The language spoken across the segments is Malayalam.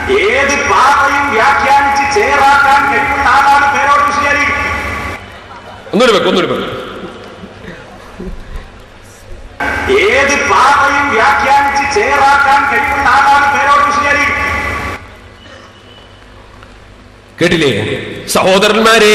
ഏത് പാതയും വ്യാഖ്യാനിച്ച് ചേറാക്കാൻ കഴിവുള്ള ആളാണ് പേരോട് മുസ്ലിയാരി ഒന്നുകൂടി വെക്കും ഒന്നുകൂടി വെക്കും ഏത് പാതയും വ്യാഖ്യാനിച്ച് ചേറാക്കാൻ കഴിവുള്ള ആളാണ് പേരോട് മുസ്ലിയാരി കേട്ടില്ലേ സഹോദരന്മാരെ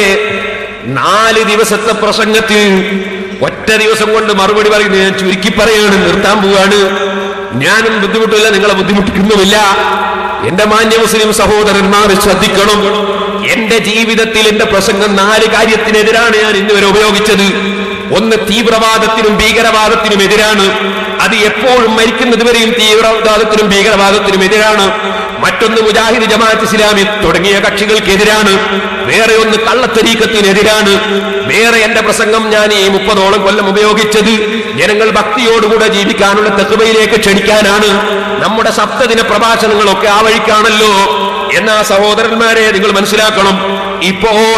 നാല് ദിവസത്തെ പ്രസംഗത്തിൽ ഒറ്റ ദിവസം കൊണ്ട് മറുപടി പറയുന്നത് ഞാൻ ചുരുക്കി പറയാണ് നിർത്താൻ പോവാണ് ഞാനും ബുദ്ധിമുട്ടില്ല നിങ്ങളെ ബുദ്ധിമുട്ടിക്കുന്നുമില്ല എന്റെ മാന്യ മുസ്ലിം സഹോദരന്മാർ ശ്രദ്ധിക്കണം എന്റെ ജീവിതത്തിൽ എന്റെ പ്രസംഗം നാല് കാര്യത്തിനെതിരാണ് ഞാൻ ഇന്നുവരെ ഉപയോഗിച്ചത് ഒന്ന് തീവ്രവാദത്തിനും ഭീകരവാദത്തിനും എതിരാണ് അത് എപ്പോഴും മരിക്കുന്നത് വരെയും തീവ്രവാദത്തിനും ഭീകരവാദത്തിനും എതിരാണ് മറ്റൊന്ന് മുജാഹിദ് ജമാഅത്ത് ഇസ്ലാമി തുടങ്ങിയ കക്ഷികൾക്കെതിരാണ് വേറെ ഒന്ന് കള്ളത്തരീക്കത്തിനെതിരാണ് വേറെ എന്റെ പ്രസംഗം ഞാൻ ഈ മുപ്പതോളം കൊല്ലം ഉപയോഗിച്ചത് ജനങ്ങൾ ഭക്തിയോടുകൂടെ ജീവിക്കാനുള്ള തെക്കുവയിലേക്ക് ക്ഷണിക്കാനാണ് നമ്മുടെ സപ്തദിന പ്രഭാഷണങ്ങളൊക്കെ ആ വഴിക്കാണല്ലോ എന്നാ സഹോദരന്മാരെ നിങ്ങൾ മനസ്സിലാക്കണം ഇപ്പോൾ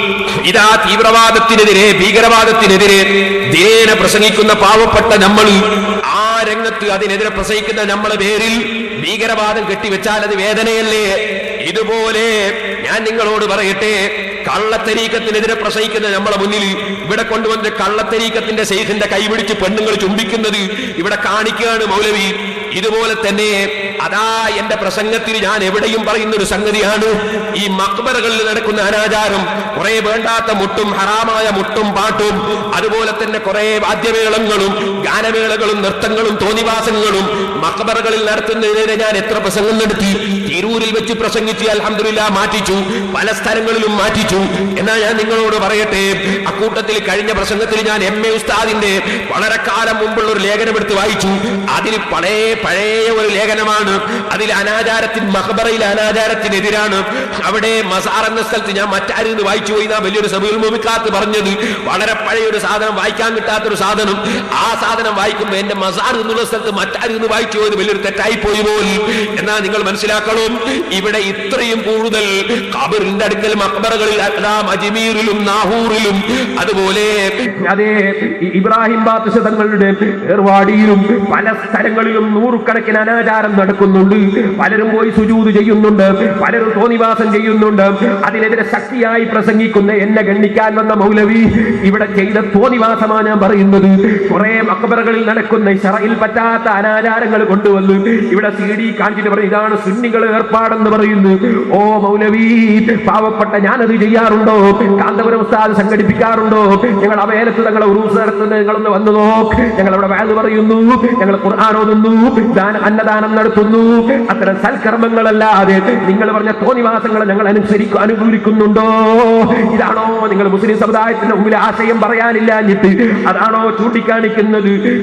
ഇതാ തീവ്രവാദത്തിനെതിരെ ഭീകരവാദത്തിനെതിരെ ദിനേന പ്രസംഗിക്കുന്ന പാവപ്പെട്ട നമ്മൾ ആ രംഗത്ത് അതിനെതിരെ പ്രസംഗിക്കുന്ന നമ്മളെ പേരിൽ ഭീകരവാദം കെട്ടിവെച്ചാൽ അത് വേദനയല്ലേ ഇതുപോലെ ഞാൻ നിങ്ങളോട് പറയട്ടെ കള്ളത്തരീക്കത്തിനെതിരെ പ്രസംഗിക്കുന്ന നമ്മളെ മുന്നിൽ ഇവിടെ കൊണ്ടുവന്ന കള്ളത്തരീക്കത്തിന്റെ ശൈഖിന്റെ കൈപിടിച്ച് പെണ്ണുങ്ങൾ ചുംബിക്കുന്നത് ഇവിടെ കാണിക്കുകയാണ് മൗലവി ഇതുപോലെ തന്നെ അതാ എന്റെ പ്രസംഗത്തിൽ ഞാൻ എവിടെയും പറയുന്ന ഒരു സംഗതിയാണ് ഈ മക്ബറകളിൽ നടക്കുന്ന അനാചാരം കുറെ വേണ്ടാത്ത മുട്ടും ഹറാമായ മുട്ടും പാട്ടും അതുപോലെ തന്നെ കുറെ വാദ്യമേളങ്ങളും ഗാനമേളകളും നൃത്തങ്ങളും തോന്നിവാസങ്ങളും മക്ബറകളിൽ നടത്തുന്നതിനെതിരെ ഞാൻ എത്ര പ്രസംഗം നടത്തി തിരൂരിൽ വെച്ച് പ്രസംഗിച്ച് അലഹമില്ല മാറ്റിച്ചു പല സ്ഥലങ്ങളിലും മാറ്റിച്ചു എന്നാ ഞാൻ നിങ്ങളോട് പറയട്ടെ അക്കൂട്ടത്തിൽ കഴിഞ്ഞ പ്രസംഗത്തിൽ ഞാൻ എം എ ഉസ്താദിന്റെ വളരെ കാലം മുമ്പുള്ള ഒരു ലേഖനം എടുത്ത് വായിച്ചു അതിൽ പഴയ പഴയ ഒരു ലേഖനമാണ് അതിൽ അനാചാരത്തിന് മഹബറയിലെ അനാചാരത്തിനെതിരാണ് അവിടെ മസാർ എന്ന സ്ഥലത്ത് ഞാൻ മറ്റാരിൽ നിന്ന് വായിച്ചു പോയി എന്നാ വലിയൊരു സബീൽ മുമിക്കാത്ത് പറഞ്ഞത് വളരെ പഴയ ഒരു സാധനം വായിക്കാൻ കിട്ടാത്തൊരു സാധനം ആ സാധനം വായിക്കുമ്പോൾ എന്റെ മസാർ എന്നുള്ള സ്ഥലത്ത് മറ്റാരിൽ നിന്ന് വായിച്ചു പോയത് വലിയൊരു തെറ്റായി പോയി പോലും എന്നാ നിങ്ങൾ മനസ്സിലാക്കണം ഇവിടെ ഇത്രയും കൂടുതൽ ഖബറിന്റെ അടുക്കൽ മക്ബറകളിൽ അതാ അജ്മീറിലും നാഹൂറിലും അതുപോലെ അതേ ഈ ഇബ്രാഹിം ബാദുഷ തങ്ങളുടെ ഏർവാടിയിലും പല സ്ഥലങ്ങളിലും നൂറുകണക്കിന് അനാചാരം നടക്കുന്നുണ്ട് പലരും പോയി സുജൂത് ചെയ്യുന്നുണ്ട് പലരും തോന്നിവാസം ചെയ്യുന്നുണ്ട് അതിനെതിരെ ശക്തിയായി പ്രസംഗിക്കുന്ന എന്നെ ഗണ്ണിക്കാൻ വന്ന മൗലവി ഇവിടെ ചെയ്ത തോന്നിവാസമാണ് ഞാൻ പറയുന്നത് കുറെ മക്കബറകളിൽ നടക്കുന്ന ഷറയിൽ പറ്റാത്ത അനാചാരങ്ങൾ കൊണ്ടുവന്ന് ഇവിടെ സി ഡി കാണിച്ചിട്ട് പറയും ഇതാണ് സുന്നികൾ ഏർപ്പാടെന്ന് പറയുന്നു ഓ മൗലവി പാവപ്പെട്ട ഞാനത് ചെയ്യാറുണ്ടോ കാന്തപുരം ഉസ്താദ് സംഘടിപ്പിക്കാറുണ്ടോ ഞങ്ങൾ അവേലത്ത് തങ്ങളെ ഉറൂസ് നടത്തുന്നത് നിങ്ങളൊന്ന് വന്നു നോക്ക് ഞങ്ങൾ അവിടെ വാത് പറയുന്നു ഞങ്ങൾ ഖുർആൻ ഓതുന്നു ദാന- അന്നദാനം നടത്തുന്നു അത്തരം സൽക്കർമ്മങ്ങളല്ലാതെ നിങ്ങൾ പറഞ്ഞ തോന്നിവാസങ്ങൾ ഞങ്ങൾ അനുസരിക്കും അനുകൂലിക്കുന്നുണ്ടോ ഇതാണോ നിങ്ങൾ മുസ്ലിം സമുദായത്തിന്റെ മുമ്പിൽ ആശയം പറയാനില്ല എന്നിട്ട് അതാണോ ചൂണ്ടിക്കാണിക്കുന്നത്